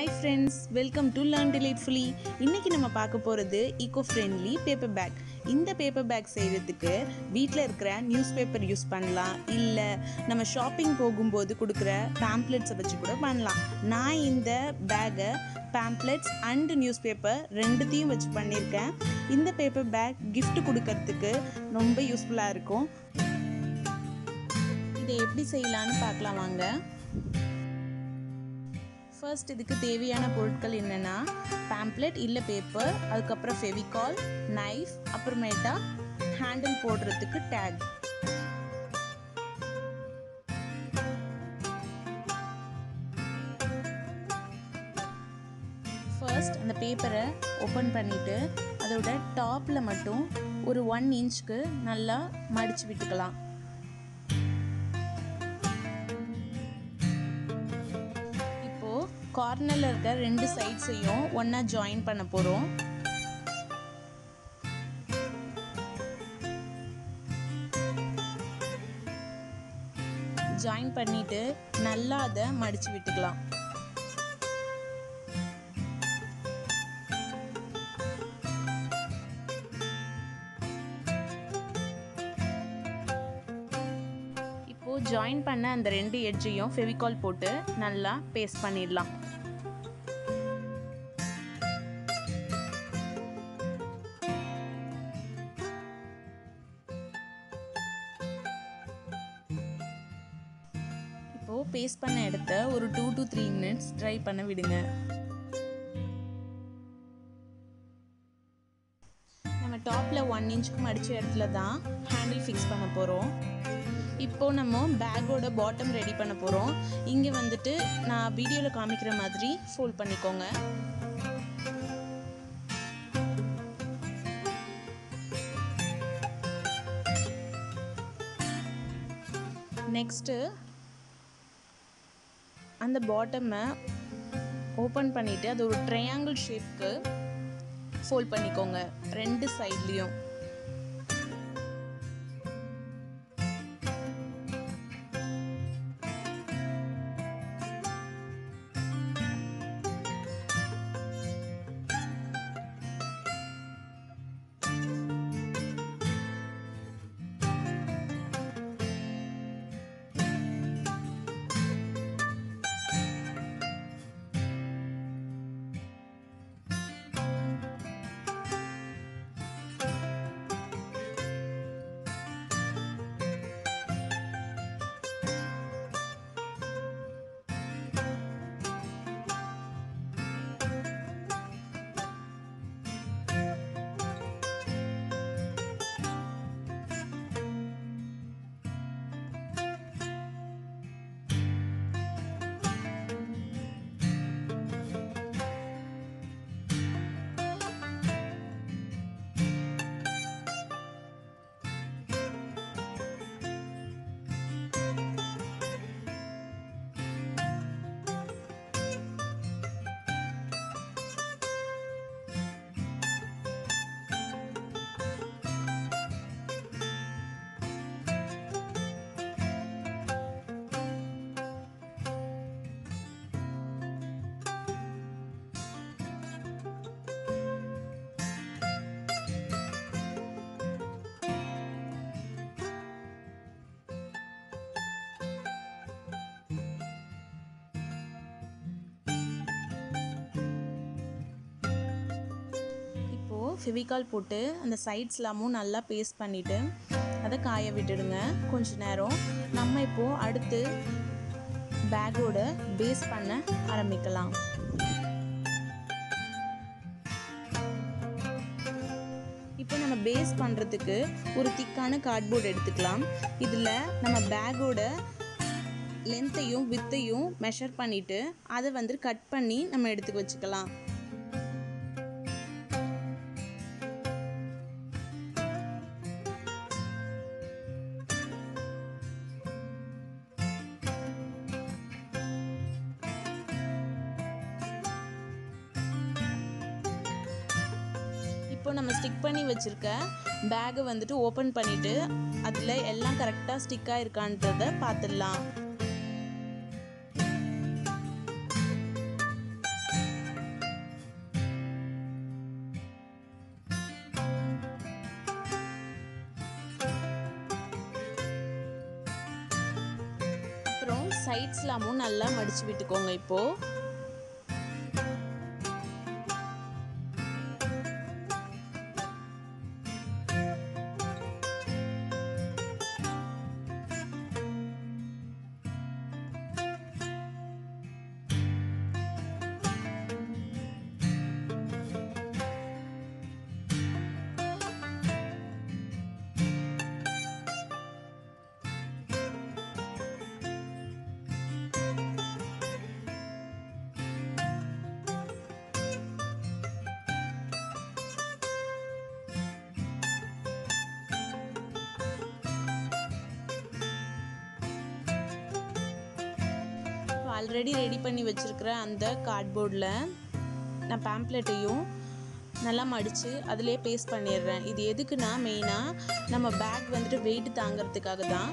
hi friends welcome to learn delightfully இன்றைக்கி நம்ம பார்க்க போகிறது ஈகோ ஃப்ரெண்ட்லி பேப்பர் பேக் இந்த பேப்பர் பேக் செய்கிறதுக்கு வீட்டில் இருக்கிற நியூஸ் பேப்பர் யூஸ் பண்ணலாம் இல்லை நம்ம ஷாப்பிங் போகும்போது கொடுக்குற பேம்ப்ளெட்ஸை வச்சு கூட பண்ணலாம் நான் இந்த பேக்கை பேம்ப்ளெட்ஸ் அண்ட் நியூஸ் பேப்பர் ரெண்டுத்தையும் வச்சு பண்ணியிருக்கேன் இந்த பேப்பர் பேக் gift கொடுக்கறதுக்கு ரொம்ப யூஸ்ஃபுல்லாக இருக்கும் இதை எப்படி செய்யலான்னு பார்க்கலாம் வாங்க ஃபர்ஸ்ட் இதுக்கு தேவையான பொருட்கள் என்னென்னா பேம்ப்ளெட் இல்லை பேப்பர் அதுக்கப்புறம் ஃபெவிகால் நைஃப் அப்புறமேட்டா ஹேண்டில் போடுறதுக்கு டேக் ஃபர்ஸ்ட் அந்த பேப்பரை ஓப்பன் பண்ணிவிட்டு அதோட டாப்பில் மட்டும் ஒரு ஒன் இன்ச்க்கு நல்லா மடித்து விட்டுக்கலாம் இப்போது கார்னரில் இருக்க ரெண்டு சைட்ஸையும் ஒன்றா ஜாயின் பண்ண போகிறோம் ஜாயின் பண்ணிட்டு நல்லா அதை மடித்து விட்டுக்கலாம் இப்போது ஜாயின் பண்ண அந்த ரெண்டு எட்ஜையும் ஃபெவிகால் போட்டு நல்லா பேஸ்ட் பண்ணிடலாம் இப்போது பேஸ்ட் பண்ண இடத்த ஒரு two to three minutes dry பண்ண விடுங்க நம்ம டாப்பில் ஒன் இன்ச்சுக்கு மடித்த இடத்துல தான் ஹேண்டில் ஃபிக்ஸ் பண்ண போகிறோம் இப்போ நம்ம பேக்கோட பாட்டம் ரெடி பண்ண போகிறோம் இங்கே வந்துட்டு நான் வீடியோவில் காமிக்கிற மாதிரி ஃபோல்ட் பண்ணிக்கோங்க நெக்ஸ்ட்டு அந்த பாட்டமை ஓப்பன் பண்ணிவிட்டு அது ஒரு ட்ரையாங்கிள் ஷேப்க்கு ஃபோல்ட் பண்ணிக்கோங்க ரெண்டு சைட்லேயும் இப்போது ஃபெவிகால் போட்டு அந்த சைட்ஸ்லாமும் நல்லா பேஸ்ட் பண்ணிவிட்டு அதை காய விட்டுடுங்க கொஞ்ச நேரம் நம்ம இப்போது அடுத்து பேக்கோட பேஸ் பண்ண ஆரம்பிக்கலாம் இப்போ நம்ம பேஸ் பண்ணுறதுக்கு ஒரு திக்கான கார்ட்போர்ட் எடுத்துக்கலாம் இதில் நம்ம பேக்கோட லென்த்தையும் வித்தையும் மெஷர் பண்ணிவிட்டு அதை வந்து கட் பண்ணி நம்ம எடுத்துக்க வச்சுக்கலாம் இப்போ நம்ம ஸ்டிக் பண்ணி வச்சுருக்க பேக்கை வந்துட்டு ஓப்பன் பண்ணிவிட்டு அதில் எல்லாம் கரெக்டாக ஸ்டிக்காக இருக்கான்றதை பார்த்துடலாம் சைட்ஸ்லாமும் நல்லா மடித்து விட்டுக்கோங்க இப்போது ஆல்ரெடி ரெடி பண்ணி வச்சுருக்கிற அந்த கார்ட்போர்டில் நான் பேம்ப்ளெட்டையும் நல்லா மடித்து அதிலே பேஸ்ட் பண்ணிடுறேன் இது எதுக்குன்னா மெயினாக நம்ம பேக் வந்துட்டு வெயிட் தாங்கிறதுக்காக தான்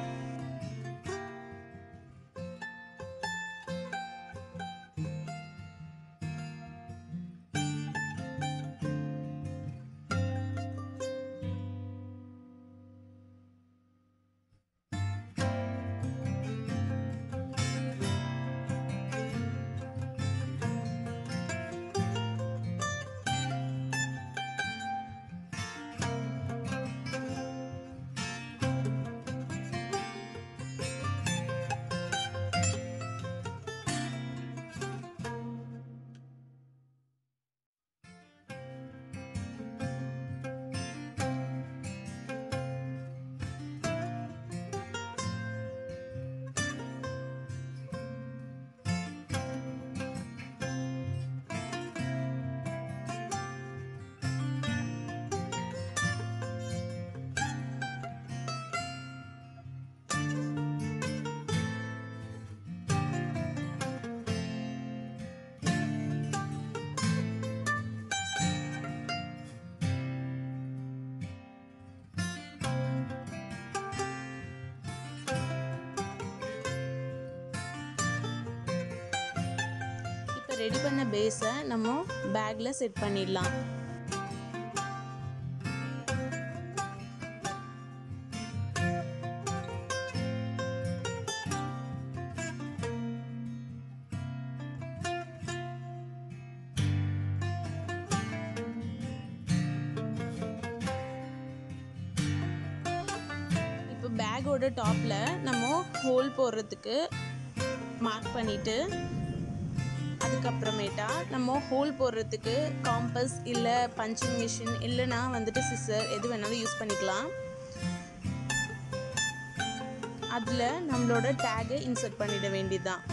இப்போ ரெடி பண்ண பேஸை நம்ம பேக்கில் செட் பண்ணிடலாம் இப்போ பேக்கோட டாப்பில் நம்ம ஹோல் போடுறதுக்கு மார்க் பண்ணிவிட்டு அதுக்கப்புறமேட்டா நம்ம ஹோல் போடுறதுக்கு காம்பஸ் இல்லை பஞ்சிங் மிஷின் இல்லைனா வந்துட்டு சிசர் எது வேணாலும் யூஸ் பண்ணிக்கலாம் அதில் நம்மளோட டேகை இன்சர்ட் பண்ணிட வேண்டியதுதான்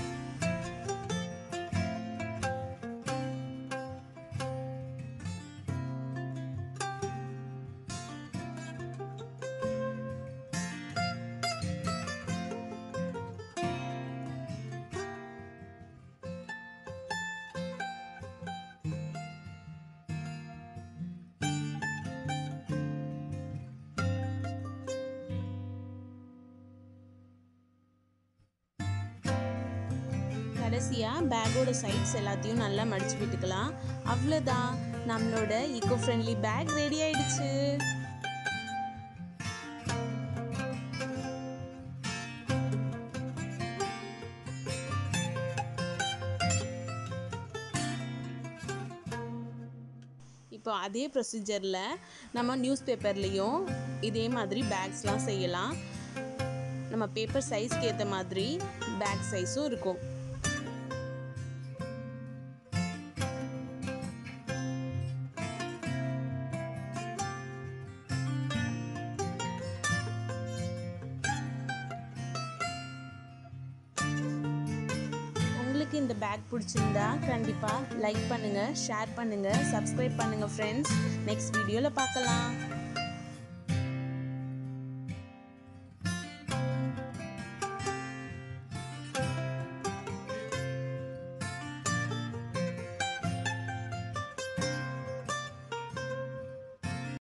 கடைசியாக பேக்கோட சைட்ஸ் எல்லாத்தையும் நல்லா மடிச்சு விட்டுக்கலாம் அவ்வளோதான் நம்மளோட ஈகோ ஃப்ரெண்ட்லி பேக் ரெடி ஆயிடுச்சு இப்போ அதே ப்ரொசீஜரில் நம்ம நியூஸ் பேப்பர்லேயும் இதே மாதிரி பேக்ஸ்லாம் செய்யலாம் நம்ம பேப்பர் சைஸ்க்கு ஏற்ற மாதிரி பேக் சைஸும் இருக்கும் உங்களுக்கு இந்த பேக் பிடிச்சிருந்தா கண்டிப்பாக லைக் பண்ணுங்கள் ஷேர் பண்ணுங்கள் சப்ஸ்கிரைப் பண்ணுங்கள் ஃப்ரெண்ட்ஸ் நெக்ஸ்ட் வீடியோவில் பார்க்கலாம்